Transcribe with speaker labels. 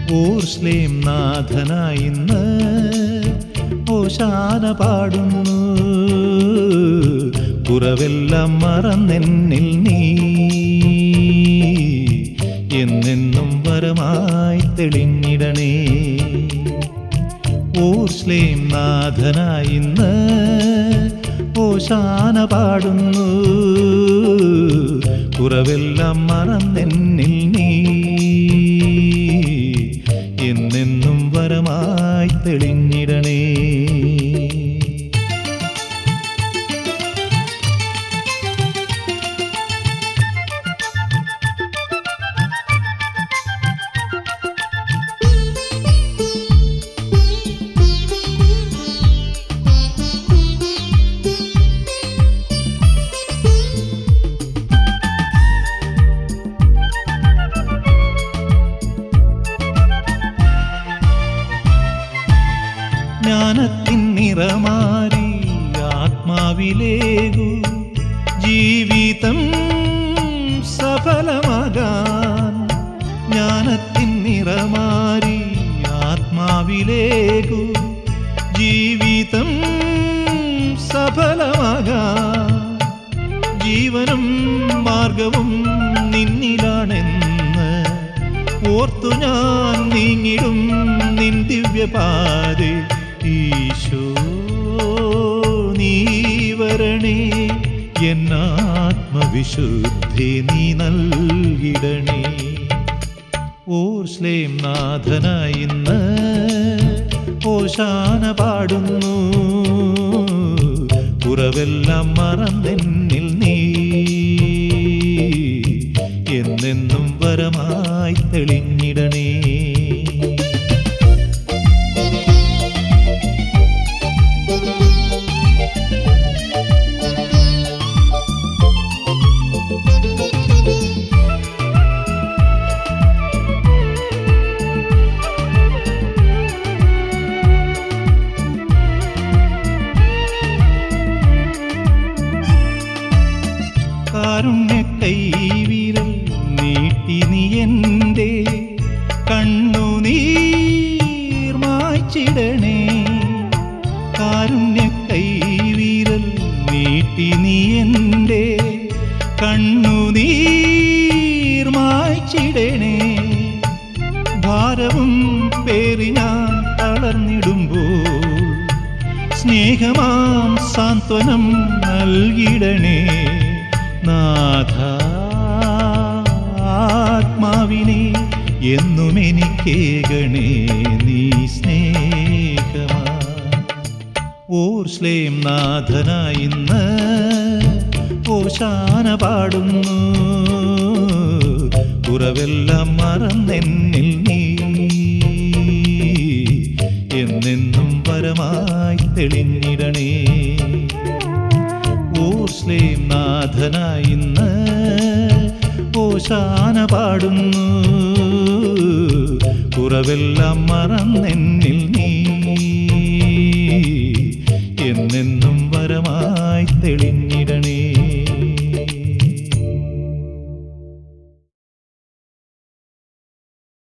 Speaker 1: ഓർസ്ലേം നാഥനായി ഇന്ന് ഓശാന പാടുന്നു കുറവെല്ലാം മറന്നെന്നിൽ നീ എന്നെന്നും വരമായി തെളിഞ്ഞിടണേ ഓർസ്ലേം നാഥനായി ഇന്ന് ഓശാന പാടുന്നു കുറവെല്ലാം മറന്നെന്നിൽ നീ എന്നെന്നും വരമായി തെളിഞ്ഞിടണേ ജ്ഞാനത്തിൻ നിറമാരി ആത്മാവിലേകു ജീവിതം സഫലമാകാൻ ജ്ഞാനത്തിൻ നിറമാരി ആത്മാവിലേകു ജീവിതം സഫലമാകാൻ ജീവനും മാർഗവും നിന്നിലാണെന്ന് ഓർത്തു ഞാൻ നീങ്ങിടും നിൻ ദിവ്യപാതെ ഈശോ നീ വരണേ എന്നാത്മവിശുദ്ധി നീ നൽകിടണേ ഓർസ്ലേം നാഥനായി ഇന്ന് ഓശാന പാടുന്നു കുറവെല്ലാം മറന്നെന്നിൽ നീ എന്നെന്നും വരമായി തെളിഞ്ഞിടണേ കാരുണ്യ കൈവിരൽ നീട്ടി നീ എൻ്റെ കണ്ണുനീർ മായ്ച്ചിടണേ കാരുണ്യ കൈവിരൽ നീട്ടി നീ എൻ്റെ കണ്ണുനീർ മായ്ച്ചിടണേ ഭാരവും പേറി ഞാൻ തളർന്നിടുമ്പോൾ സ്നേഹമാം സാന്ത്വനം നൽകിടണേ നാഥ ആത്മാവിനെ എന്നും എനിക്കേകണേ നീ സ്നേഹമാ ഓർസ്ലേം നാഥനായി ഇന്ന് ഓശാന പാടുന്നു കുറവെല്ലാം മറന്നെന്നിൽ നീ എന്നെന്നും വരമായി തെളിഞ്ഞിടണേ ഓർസ്ലേം നാഥനായി ഇന്ന് ഓശാന പാടുന്നു കുറവെല്ലാം മറന്നെന്നിൽ നീ എന്നെന്നും വരമായി തെളിഞ്ഞ